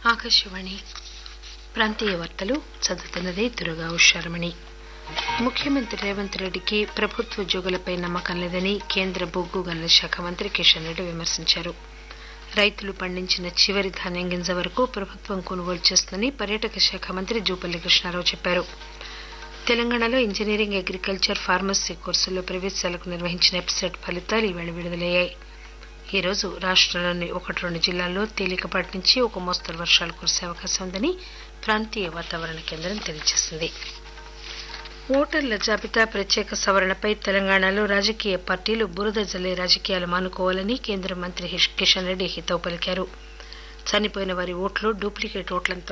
ఆకాశవాణి ప్రాంతీయ వార్తలు చదువుతున్నది దుర్గా ఉషారమణి ముఖ్యమంత్రి రేవంత్ రెడ్డికి ప్రభుత్వోద్యోగులపై నమ్మకం లేదని కేంద్ర బొగ్గు గనుల శాఖ మంత్రి కిషన్ రెడ్డి విమర్శించారు రైతులు పండించిన చివరి ధాన్యం గింజ వరకు ప్రభుత్వం కొనుగోలు చేస్తుందని పర్యాటక శాఖ మంత్రి జూపల్లి కృష్ణారావు చెప్పారు తెలంగాణలో ఇంజనీరింగ్ అగ్రికల్చర్ ఫార్మసీ కోర్సుల్లో ప్రవేశాలకు నిర్వహించిన ఎప్సెట్ ఫలితాలు ఈవేళ విడుదలయ్యాయి ఈ రోజు రాష్టంలోని ఒకటి రెండు జిల్లాల్లో తేలికపాటి నుంచి ఒక మోస్తరు వర్షాలు కురిసే అవకాశం ఉందని ప్రాంతీయ వాతావరణ కేంద్రం తెలియజేసింది ఓటర్ల జాబితా ప్రత్యేక సవరణపై తెలంగాణలో రాజకీయ పార్టీలు బురద జల్లే రాజకీయాలు మానుకోవాలని కేంద్ర మంత్రి కిషన్ రెడ్డి హితవు పలికారు చనిపోయిన వారి ఓట్లు డూప్లికేట్ ఓట్లను